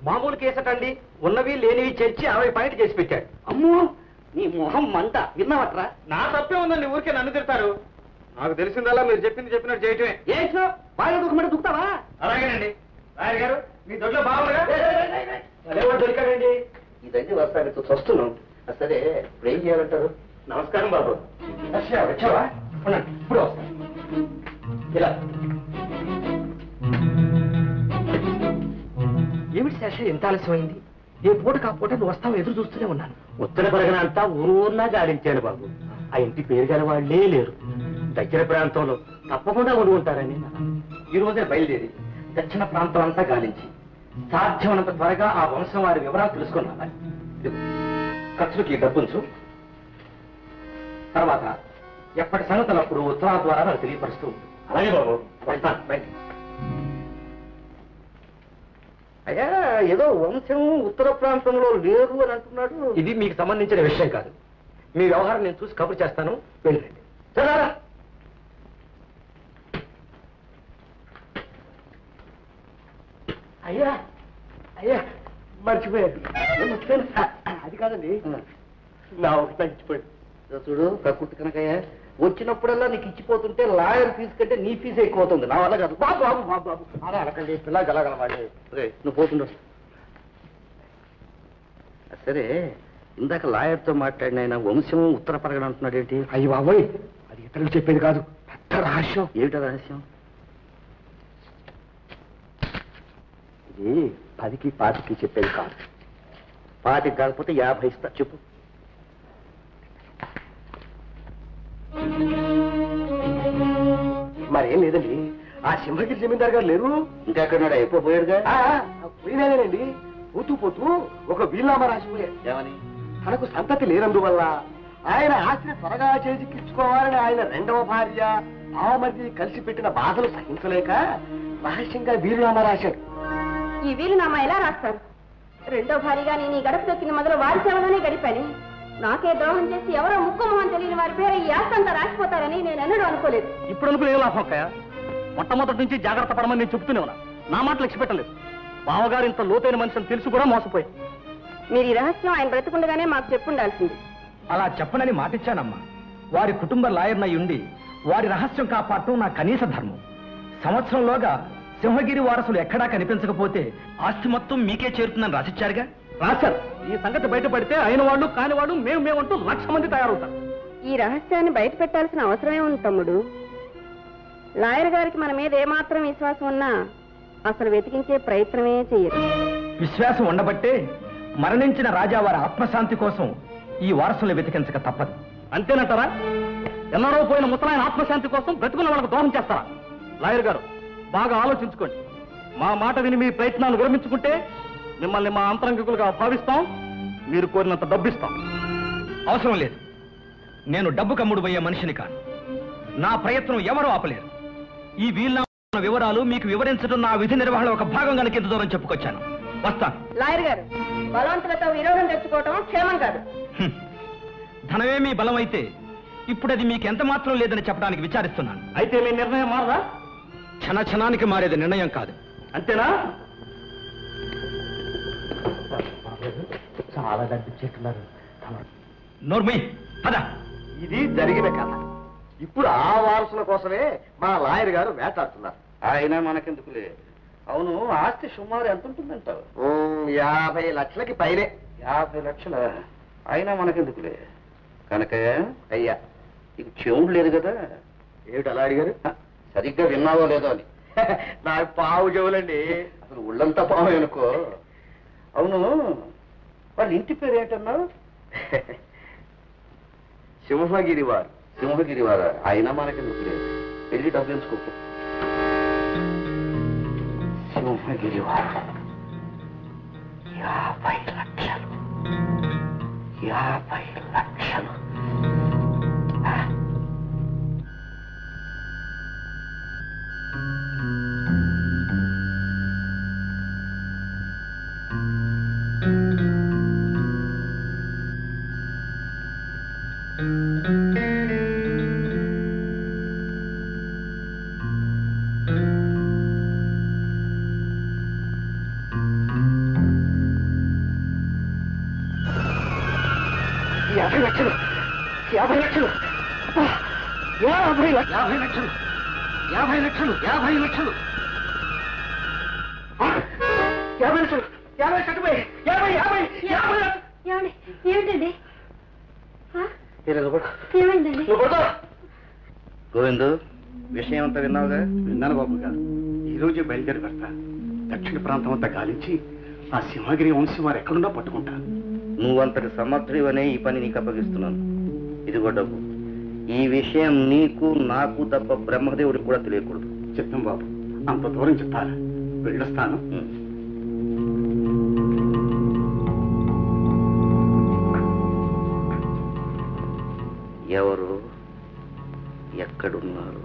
మామూలు కేసటండి ఉన్నవి లేనివి చేర్చి అరవై పాయింట్ చేసి పెట్టాడు అమ్మో నీ మొహం మంట విన్నావట్రా నా తప్పే ఉందండి ఊరికే నన్ను తిడతారు నాకు తెలిసిందల్లా మీరు చెప్పింది చెప్పినట్టు చేయటమే ఏంటో బాగా దుఃఖమంటే దుక్కుతావా అలాగేనండి రాయర్ గారు మీ దొడ్లో బాగుండగా దొరికాడండి ఇదండి వస్తాను చూస్తున్నాం సరే ఇప్పుడు ఏం చేయాలంటారు నమస్కారం బాబు వచ్చావా వచ్చావా ఉండండి, ఇప్పుడు వస్తాను ఇలా ఏమిటి శేష ఎంత ఆలస్యమైంది ఏ పూట కాకపోతే నువ్వు వస్తావు ఎదురు చూస్తూనే ఉన్నాను ఉత్తర పరగన అంతా ఊరున్నా గాడించాను బాబు ఆ ఇంటి పేరు గల వాళ్ళే లేరు దగ్గర ప్రాంతంలో తప్పకుండా ఉండి ఉంటారని ఈ రోజే బయలుదేరి దక్షిణ ప్రాంతం అంతా గాలించి సాధ్యమైనంత త్వరగా ఆ వంశం వారి వివరాలు తెలుసుకుని రావాలి ఇదిగో, ఖర్చులకి ఈ డబ్బుంచు తర్వాత ఎప్పటి సంగతులప్పుడు ఉత్తరాల ద్వారా నాకు తెలియపరుస్తూ ఉంది అలాగే బాబు వెళ్తాను బయట అయ్యా ఏదో వంశం ఉత్తర ప్రాంతంలో లేరు అని అంటున్నాడు ఇది మీకు సంబంధించిన విషయం కాదు మీ వ్యవహారం నేను చూసి కబురు చేస్తాను వెళ్ళండి సరేరా అయ్యా అయ్యా మర్చిపోయాడు నేను వచ్చాను. అది కాదండి నా ఒక తగ్గిపోయాడు చూడు కక్కుర్తి కనుకయ్య వచ్చినప్పుడల్లా నీకు ఇచ్చిపోతుంటే లాయర్ ఫీజు కంటే నీ ఫీజు ఎక్కువ అవుతుంది నా వల్ల కాదు బాబు బాబు బాబు బాబు అలా అనకండి పిల్ల గలగలవాడి నువ్వు పోతుండవు సరే ఇందాక లాయర్తో మాట్లాడిన ఆయన వంశం ఉత్తర పరగడ అంటున్నాడు ఏంటి అయ్యి బాబోయ్ అది ఇతరులు చెప్పేది కాదు పెద్ద రహస్యం ఏమిటా రహస్యం ఇది పదికి పాతికి చెప్పేది కాదు పాతికి కాకపోతే యాభై ఇస్తా చెప్పు మరేం లేదండి ఆ సింహగిరి జమీందార్ గారు లేరు ఇంకా ఎక్కడ ఎక్కువ పోయాడుగా ఆ, ఆ, పోయినానేనండి పోతూ పోతూ ఒక వీలునామా రాసిపోయారు ఏమని తనకు సంతతి లేనందువల్ల ఆయన ఆస్తిని త్వరగా చేజిక్కించుకోవాలని ఆయన రెండవ భార్య భావమర్ది కలిసి పెట్టిన బాధలు సహించలేక రహస్యంగా వీలునామా రాశాడు ఈ వీలునామా ఎలా రాస్తారు రెండో భారీగా నేను ఈ గడప దొక్కిన మొదలు వారి సేవలోనే గడిపాను నాకే ద్రోహం చేసి ఎవరో ముక్కు మొహం తెలియని వారి పేరు ఈ ఆస్తంతా రాసిపోతారని నేను ఎన్నడూ అనుకోలేదు ఇప్పుడు అనుకుని ఏం లాభం అక్కయ్య మొట్టమొదటి నుంచి జాగ్రత్త పడమని నేను చెప్తూనే ఉన్నా నా మాట లక్ష్య పెట్టలేదు బావగారు ఇంత లోతైన మనిషిని తెలిసి కూడా మోసపోయి మీరు ఈ రహస్యం ఆయన బ్రతుకుండగానే మాకు చెప్పుండాల్సింది అలా చెప్పనని మాటిచ్చానమ్మా వారి కుటుంబ లాయర్నై ఉండి వారి రహస్యం కాపాడటం నా కనీస ధర్మం సంవత్సరంలోగా సింహగిరి వారసులు ఎక్కడా కనిపించకపోతే ఆస్తి మొత్తం మీకే చేరుతుందని రాసిచ్చారుగా రాశారు ఈ సంగతి బయటపడితే అయిన వాళ్ళు కాని వాళ్ళు మేము మేమంటూ లక్ష మంది తయారవుతారు ఈ రహస్యాన్ని బయట పెట్టాల్సిన అవసరమే ఉంది తమ్ముడు లాయర్ గారికి మన మీద ఏమాత్రం విశ్వాసం ఉన్నా అసలు వెతికించే ప్రయత్నమే చెయ్యరు విశ్వాసం ఉండబట్టే మరణించిన రాజా వారి ఆత్మశాంతి కోసం ఈ వారసులు వెతికించక తప్పదు అంతేనంటారా ఎన్నడో పోయిన ముసలాయన ఆత్మశాంతి కోసం బ్రతుకున్న వాళ్ళకు దోహం చేస్తారా లాయర్ గారు బాగా ఆలోచించుకోండి మా మాట విని మీ ప్రయత్నాలు విరమించుకుంటే మిమ్మల్ని మా అంతరంగికులుగా భావిస్తాం మీరు కోరినంత డబ్బిస్తాం అవసరం లేదు నేను డబ్బు కమ్ముడు పోయే మనిషిని కాను నా ప్రయత్నం ఎవరూ ఆపలేరు ఈ వీలునామా వివరాలు మీకు వివరించడం నా విధి నిర్వహణ ఒక భాగం కనుక ఇంత దూరం చెప్పుకొచ్చాను వస్తాను లాయర్ గారు బలవంతులతో విరోధం తెచ్చుకోవటం క్షేమం కాదు హ్మ్. ధనమే మీ బలం అయితే ఇప్పుడు అది మీకు ఎంత మాత్రం లేదని చెప్పడానికి విచారిస్తున్నాను అయితే మీ నిర్ణయం మారదా క్షణ క్షణానికి మారేది నిర్ణయం కాదు అంతేనా చాలా కనిపించేట్టున్నారు నోర్మి పద ఇది జరిగిన కథ ఇప్పుడు ఆ వారసుల కోసమే మా లాయర్ గారు వేటాడుతున్నారు ఆయన మనకెందుకులే అవును ఆస్తి సుమారు ఎంత ఉంటుందంటావు ఉమ్, యాభై లక్షలకి పైనే యాభై లక్షల అయినా మనకెందుకులే కనుకయ్య అయ్యా నీకు చెవుడు లేదు కదా ఏమిటి అలా అడిగారు హ, సరిగ్గా విన్నావో లేదో అని నాకు పావు చెవులండి అసలు ఒళ్ళంతా పాము అనుకో అవును వాళ్ళ ఇంటి పేరు ఏంటన్నావు సింహగిరి వారు సింహగిరి వార అయినా మనకెందుకులే వెళ్ళి డబ్బు ఎంచుకో సింహగిరి వారు యాభై లక్షలు యాభై లక్షలు ఆ. యాభై లక్షలు యాభై లక్షలు అబ్బా, యాభై లక్షలు యాభై లక్షలు యాభై లక్షలు యాభై లక్షలు ఆ, యాభై లక్షలు యాభై కట్టుపోయి యాభై యాభై యాభై లక్షలు ఏమండి ఏమిటండి ఆ? మీరు నిలబడు. ఏమైందండి నిలబడతా. గోవిందు విషయం అంతా విన్నావుగా విన్నాను బాబు గారు ఈ రోజే బయలుదేరి పెడతా దక్షిణ ప్రాంతం అంతా గాలించి ఆ సింహగిరి వంశీ వారు ఎక్కడున్నా పట్టుకుంటా నువ్వంతటి సమర్థుడివనే ఈ పని నీకు అప్పగిస్తున్నాను ఇదిగో డబ్బు ఈ విషయం నీకు నాకు తప్ప బ్రహ్మదేవుడికి కూడా తెలియకూడదు చెప్తాం బాబు అంత దూరం చెప్తారా వెళ్ళొస్తాను ఉం. ఎవరు ఎక్కడున్నారు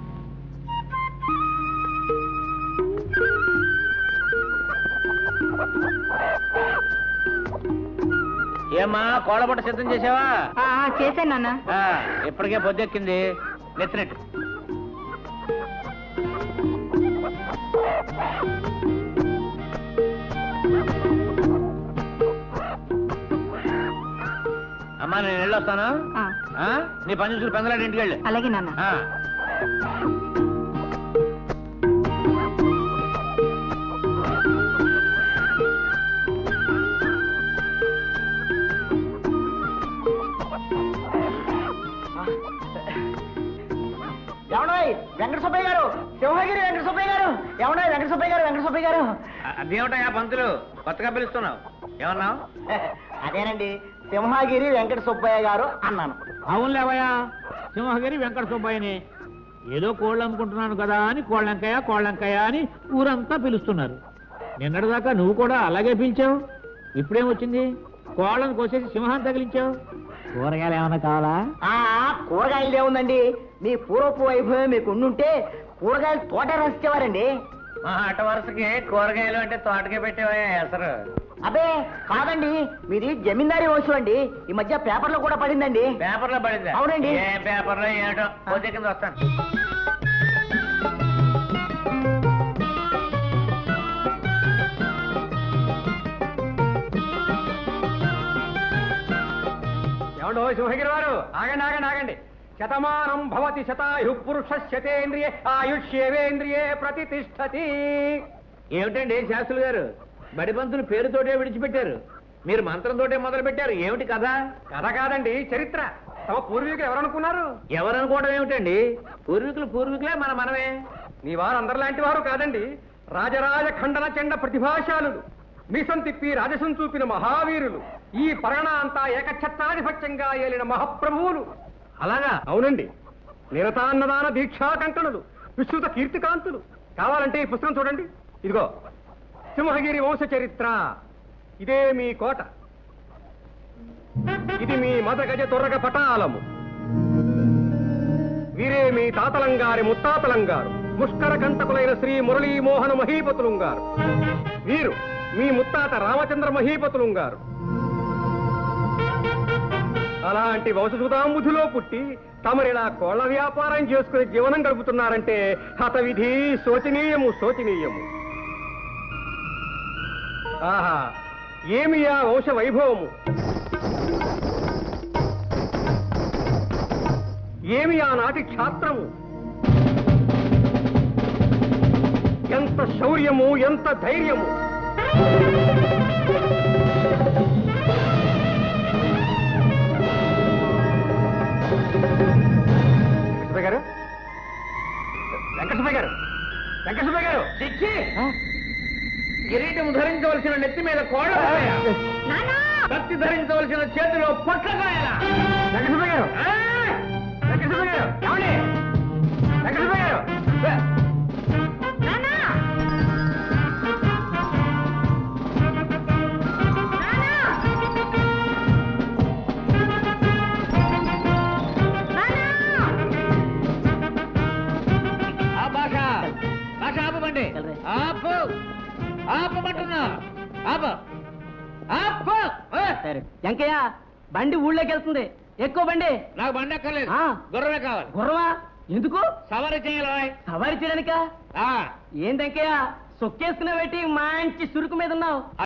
ఏమ్మా కోళ్ళపట్ట సిద్ధం చేసావా చేశాను నాన్న ఆ, ఇప్పటికే పొద్దెక్కింది నెత్తినట్టు అమ్మా నేను వెళ్ళొస్తాను ఆ? నీ పని చూసి పెందలాడి ఇంటికి వెళ్ళి అలాగే నాన్న ఆ. ఏమన్నాయ్ వెంకట సుబ్బయ్య గారు సింహగిరి వెంకట సుబ్బయ్య గారు ఏమన్నాయ్ వెంకట సుబ్బయ్య గారు వెంకట సుబ్బయ్య గారు అదేమిటయా పంతులు కొత్తగా పిలుస్తున్నావు ఏమన్నావు అదేనండి సింహగిరి వెంకట సుబ్బయ్య గారు అన్నాను అవునులేవయ్యా సింహగిరి వెంకట సుబ్బయ్యని ఏదో కోళ్ళు అమ్ముకుంటున్నాను కదా అని కోళ్ళంకాయ కోళ్ళంకాయ అని ఊరంతా పిలుస్తున్నారు నిన్నటిదాకా నువ్వు కూడా అలాగే పిలిచావు ఇప్పుడేం వచ్చింది కోళ్ళను కోసేసి సింహాన్ని తగిలించావు కూరగాయలు ఏమైనా కావాలా ఆ కూరగాయలు ఏముందండి మీ పూర్వపు వైభవం మీకు ఉండుంటే కూరగాయలు తోట రాసిచ్చేవారండి మా ఆట వరుసకి కూరగాయలు అంటే తోటకే పెట్టేవయ్యా అసలు అబ్బే కాదండి మీది జమీందారీ వంశం అండి ఈ మధ్య పేపర్లో కూడా పడిందండి పేపర్లో పడిందా అవునండి. ఏ పేపర్లో ఏమిటో పోతే కింద వస్తాను ఏమండో సింహగిరి వారు ఆగండి ఆగండి ఆగండి శతమానం భవతి శతాయు పురుష శతేంద్రియే ఆయుష్యేవేంద్రియే ప్రతిష్టతి ఏమిటండి శాస్త్రులు గారు బడిపంతులు పేరుతోటే విడిచిపెట్టారు మీరు మంత్రంతోటే మొదలు పెట్టారు ఏమిటి కథ కథ కాదండి చరిత్ర తమ పూర్వీకులు ఎవరనుకున్నారు ఎవరనుకోవడం ఏమిటండి పూర్వీకులు పూర్వీకులే మన మనమే నీ వారు అందరిలాంటి వారు కాదండి రాజరాజ ఖండన చెండ ప్రతిభాశాలులు మీసం తిప్పి రాజసం చూపిన మహావీరులు ఈ పరగణ అంతా ఏకఛత్రాధిపత్యంగా ఏలిన మహాప్రభువులు అలాగా అవునండి నిరతాన్నదాన దీక్షాకంకణులు విస్తృత కీర్తికాంతులు కావాలంటే ఈ పుస్తకం చూడండి ఇదిగో సింహగిరి వంశ చరిత్ర ఇదే మీ కోట ఇది మీ మత గజ తొర్రగ పటాలము వీరే మీ తాతలంగారి ముత్తాతలంగారు ముష్కర కంటకులైన శ్రీ మురళీమోహన మహీపతులుంగారు వీరు మీ ముత్తాత రామచంద్ర మహీపతులుంగారు అలాంటి వంశసుధాంబుధిలో పుట్టి తమరిలా కోళ్ల వ్యాపారం చేసుకుని జీవనం గడుపుతున్నారంటే హతవిధి శోచనీయము శోచనీయము ఆహా ఏమి ఆ వంశ వైభవము ఏమి ఆ నాటి క్షాత్రము ఎంత శౌర్యము ఎంత ధైర్యము వెంకటసుబ్బయ్య గారు వెంకటసుబ్బయ్య గారు వెంకటసుబ్బయ్య గారు చిచ్చి కిరీటం ధరించవలసిన నెత్తి మీద కోళ్ళ కత్తి ధరించవలసిన చేతిలో పొట్లకాయల వెంకటసుబ్బయ్య గారు వెంకటసుబ్బయ్య గారు ఏమండి వెంకటసుబ్బయ్య గారు ఆ భాష భాష ఆపమండి ఆపు ఆపమంటున్నా ఆప ఆపు ఏ! వెంకయ్య బండి ఊళ్ళోకి వెళ్తుంది ఎక్కువ బండి నాకు బండి అక్కర్లేదు ఆ. గుర్రమే కావాలి గుర్రమా ఎందుకు సవారీ చేయాలి సవారి చేయడానిక ఆ ఏంటంకయ్య సొక్కేసుకునే పెట్టి మంచి సురుకు మీద ఉన్నావు